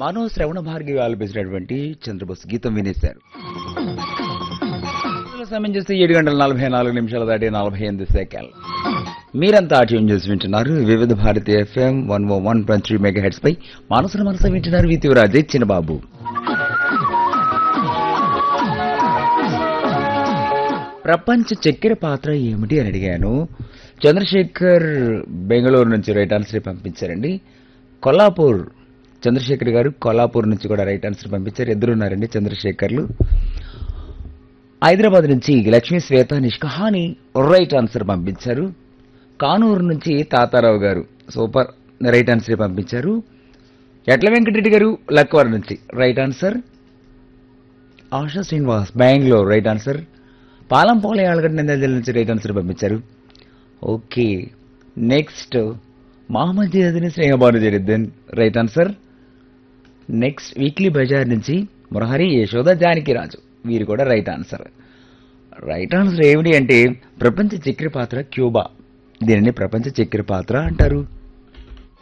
మనో శ్రవణ భార్గవి ఆలపించినటువంటి చంద్రబోస్ గీతం వినేశారు సమయం చేస్తే ఏడు గంటల నలభై నాలుగు నిమిషాలు దాటి నలభై ఎనిమిది సెకండ్లు మీరంతా ట్యూన్ చేసి వింటున్నారు Vividh Bharati FM one O one point three megahertz పై మనసును మనసు వింటున్నారు వితివరాజే చిన్నబాబు ప్రపంచ చక్కెర పాత్ర ఏమిటి అని అడిగాను చంద్రశేఖర్ బెంగళూరు నుంచి రైట్ ఆన్సర్ పంపించారండి కొల్లాపూర్ చంద్రశేఖర్ గారు కొల్లాపూర్ నుంచి కూడా రైట్ ఆన్సర్ పంపించారు ఎదురున్నారండి చంద్రశేఖర్లు హైదరాబాద్ నుంచి లక్ష్మీ శ్వేత నిష్కహాని రైట్ ఆన్సర్ పంపించారు కానూరు నుంచి తాతారావు గారు సూపర్ రైట్ ఆన్సర్ పంపించారు ఎట్ల వెంకటరెడ్డి గారు లక్వర్ నుంచి right answer Asha Srinivas Bengaluru right answer పాలంపోల ఆలగడ్డ నంద్యాల జిల్లా నుంచి రైట్ ఆన్సర్ పంపించారు ఓకే నెక్స్ట్ మహమ్మద్ జియాదిని స్నేహబాను జరిద్దన్ right answer next weekly bazaar నుంచి మురహరి యశోద జానకిరాజు వీరు కూడా రైట్ ఆన్సర్ రైట్ ఆన్సర్ ఏమిటి అంటే ప్రపంచ చక్కెర పాత్ర క్యూబా దీనిని ప్రపంచ చక్కెర పాత్ర అంటారు